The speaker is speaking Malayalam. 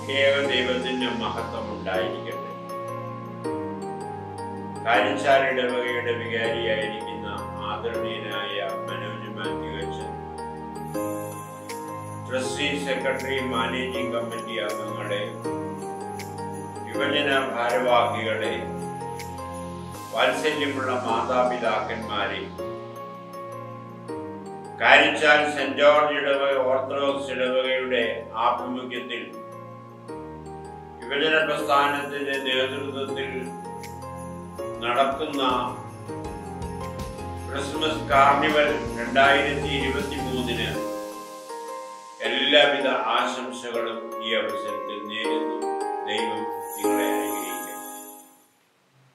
ഏക ദൈവത്തിന്റെ മഹത്വം ഉണ്ടായിരിക്കട്ടെ കാരിച്ചാൽ ഇടവകയുടെ വികാരിയായിരിക്കുന്ന ആദരണീയനായ മനോജ് മാത്യു അച്ഛൻ ട്രസ്റ്റി സെക്രട്ടറി മാനേജിംഗ് കമ്മിറ്റി അംഗങ്ങളെ യുവജന ഭാരവാഹികളെ വാത്സല്യമുള്ള മാതാപിതാക്കന്മാരെ കാരിച്ചാൽ സെന്റ് ജോർജ് ഇടവക ഓർത്തഡോക്സ് ഇടവകയുടെ ആഭിമുഖ്യത്തിൽ യുവജന പ്രസ്ഥാനത്തിന്റെ നേതൃത്വത്തിൽ നടക്കുന്ന ക്രിസ്മസ് കാർണിവൽ രണ്ടായിരത്തി ഇരുപത്തി മൂന്നിന് എല്ലാവിധ ആശംസകളും ഈ അവസരത്തിൽ നേരുന്നു ദൈവം നിങ്ങളെ